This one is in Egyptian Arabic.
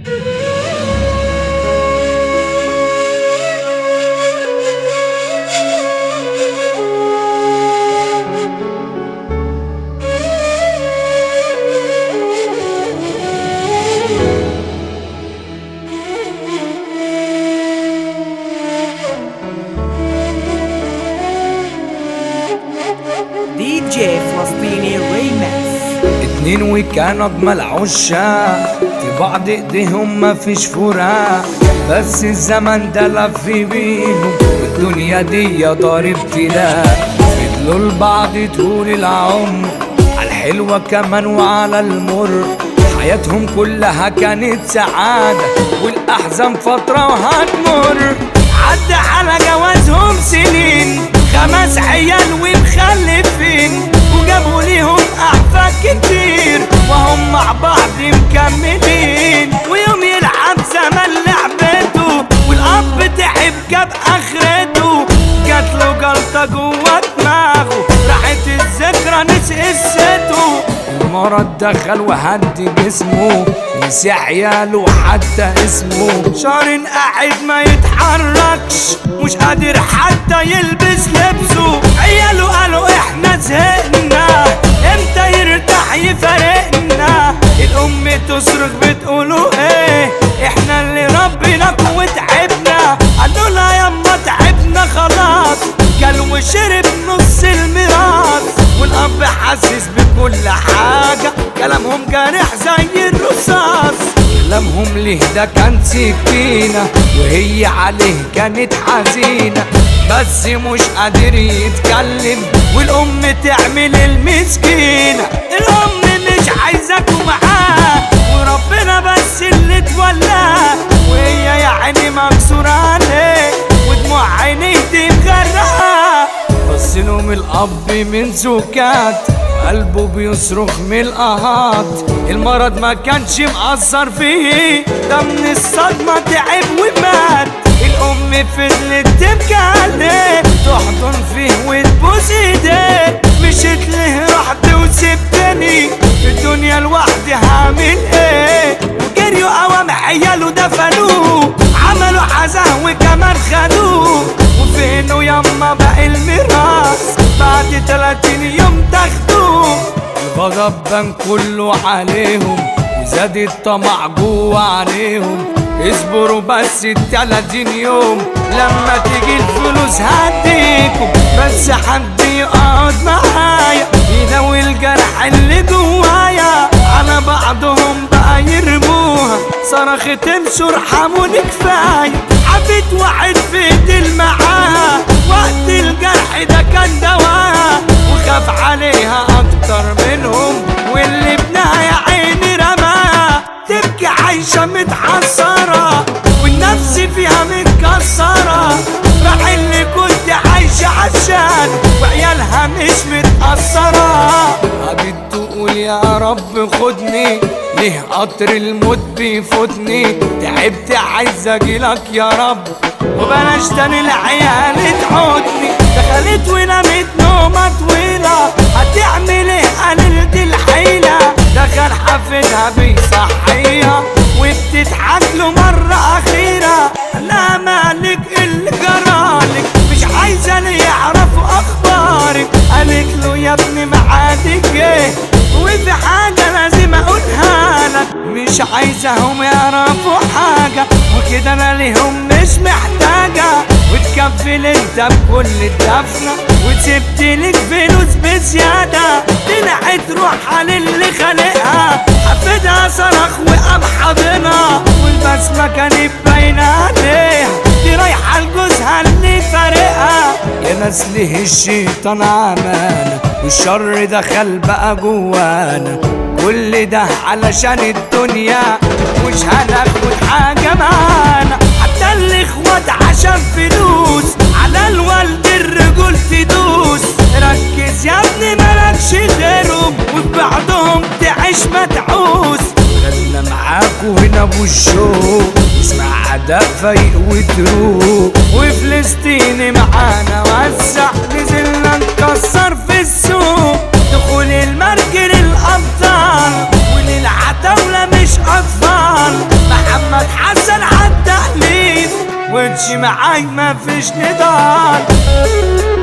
دي جي فلسطيني ريمكس اتنين وكانوا اجمل عشاق في بعض ايديهم مفيش فراق بس الزمن ده لف بيهم والدنيا دي دار ابتلاء فضلوا لبعض طول العمر على الحلوة كمان وعلى المر حياتهم كلها كانت سعادة والأحزان فترة وهتمر عدى على جوازهم سنين خمس عيال ومخلفين وجابوا ليهم أحفاد كتير وهم مع بعض مكملين ويوم يلعب زمن لعبته والأب تعب جاب آخرته جات له جلطة جوا دماغه راحت الذكرى نسي قصته المرض دخل وهد جسمه نسي عياله حتى اسمه شهر قاعد ما يتحركش مش قادر حتى يلبس لبسه عياله قالوا احنا زهقنا امتى يرتاح يفارقنا الام تصرخ بتقولوا ايه احنا اللي ربيناكم وتعبنا قالوا لها يما تعبنا خلاص كل وشرب نص الميراث والاب حاسس بكل حاجة كلامهم جارح زي الرصاص كلامهم ليه ده كان سكينة وهي عليه كانت حزينة بس مش قادر يتكلم والام تعمل المسكينة الام مش عايزاكوا معاه وربنا بس اللي تولاه وهي يعني مكسورة عليه ودموع عينيه دي مغرقة بص لهم الاب من سكات قلبه بيصرخ من القهات المرض ما كانش مأثر فيه ده من الصدمة تعب ومات الأم فضلت تبكي عليه تحضن فيه وتبوس ايديه مشيت له رحت وسبتني في الدنيا لوحدي هعمل ايه وجريوا قوام عياله دفنوه عملوا عزاه وكمان خدوه وفينه يما بقى الميراث بعد 30 يوم تاخدوه الغضب بان كله عليهم وزاد الطمع جوه عليهم اصبروا بس التلاتين يوم لما تيجي الفلوس هديكم بس حد يقعد معايا يداوي الجرح اللي جوايا على بعضهم بقى يرموها صرخت امشوا ارحموني كفايه حبيت واحد في ايدي معاها وقت الجرح ده كان دواها وخاف عليها اكتر منهم واللي ابنها يا عيني رماها تبكي عايشة متحسرة والنفس فيها متكسرة راح اللي كنت عايشة عشان وعيالها مش متأثرة قعدت تقول يا رب خدني ليه قطر الموت بيفوتني تعبت عايز اجيلك يا رب وبلاش تاني العيال تعودني دخلت ونامت نومة طويلة هتعمل ايه قللت الحيلة دخل حفيدها بيصحيها وبتضحك له مرة أخيرة لا مالك اللي جرالك مش عايزة اللي يعرفوا أخبارك قالت له يا ابني معادك ايه وفي حاجة لازم أقولها لك مش عايزهم يعرفوا حاجة وكده أنا ليهم مش محتاجة وتكفل انت بكل الدفنة وسبت لك فلوس بزيادة طلعت روحها للي خلقها حفيدها صرخ وقام حاضنها والبسمة كانت باينة عليها دي رايحة لجوزها اللي فارقها يا ناس ليه الشيطان عمانا والشر دخل بقى جوانا كل ده علشان الدنيا مش هناخد حاجة معانا حتى الاخوات عشان فلوس على الوالد الرجول تدوس ركز يا ابني مالكش غيرهم وفي بعضهم تعيش متعوس خلنا معاكوا هنا ابو الشوق اسمع عداء فايق وتروق وفلسطين معانا وسع نزلنا نكسر في السوق دخول المركن الابطال وللعتاولة مش اطفال محمد تمشي معاي مفيش نضال